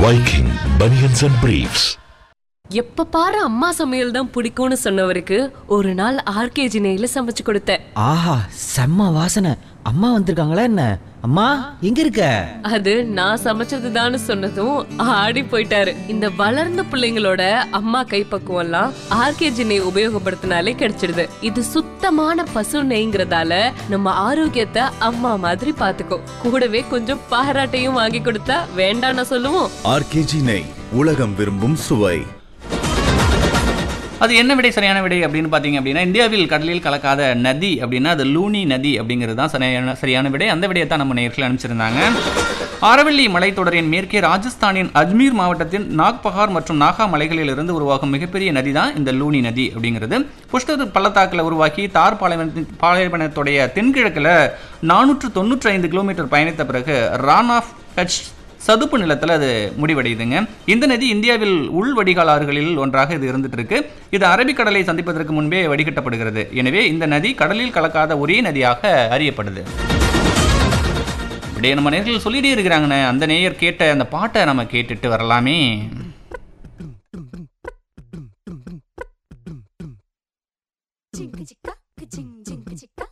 Viking Bunions and Briefs. எப்ப பாரு அம்மா சமையல் தான் பிடிக்கும்னு சொன்னவருக்கு ஒரு நாள் ஆர்கேஜி நெய்ல சமைச்சு கொடுத்தேன் ஆஹா செம்ம வாசனை அம்மா வந்திருக்காங்களா என்ன அம்மா எங்க இருக்க அது நான் சமைச்சதுதான்னு சொன்னதும் ஆடி போயிட்டாரு இந்த வளர்ந்த பிள்ளைங்களோட அம்மா கைப்பக்குவம் எல்லாம் ஆர்கேஜி நெய் உபயோகப்படுத்தினாலே கிடைச்சிடுது இது சுத்தமான பசு நெய்ங்கிறதால நம்ம ஆரோக்கியத்தை அம்மா மாதிரி பாத்துக்கோ கூடவே கொஞ்சம் பாராட்டையும் வாங்கி கொடுத்தா வேண்டாம்னு சொல்லுவோம் ஆர்கேஜி நெய் உலகம் விரும்பும் சுவை அது என்ன விடை சரியான விடை அப்படின்னு பார்த்தீங்க அப்படின்னா இந்தியாவில் கடலில் கலக்காத நதி அப்படின்னா அது லூனி நதி அப்படிங்கிறது தான் சரியான சரியான விடை அந்த விடையை தான் நம்ம நேர்களை அனுப்பிச்சிருந்தாங்க ஆரவல்லி மலைத்தொடரின் மேற்கே ராஜஸ்தானின் அஜ்மீர் மாவட்டத்தின் நாக்பஹார் மற்றும் நாகா மலைகளில் இருந்து உருவாகும் மிகப்பெரிய நதி தான் இந்த லூனி நதி அப்படிங்கிறது புஷ்டர் பள்ளத்தாக்கில் உருவாக்கி தார் பாலைவனத்தின் பாலைவனத்துடைய தென்கிழக்கில் நானூற்று தொண்ணூற்றி ஐந்து கிலோமீட்டர் பயணித்த பிறகு ரான் ஆஃப் கட்ச் சதுப்பு நிலத்தில் அது முடிவடையுதுங்க இந்த நதி இந்தியாவில் உள் வடிகால் ஆறுகளில் ஒன்றாக இது இருந்துட்டு இருக்கு இது அரபிக்கடலை சந்திப்பதற்கு முன்பே வடிகட்டப்படுகிறது எனவே இந்த நதி கடலில் கலக்காத ஒரே நதியாக அறியப்படுது இப்படியே நம்ம நேர்கள் சொல்லிட்டே இருக்கிறாங்கண்ணே அந்த நேயர் கேட்ட அந்த பாட்டை நம்ம கேட்டுட்டு வரலாமே Ching chicka, ching ching chicka,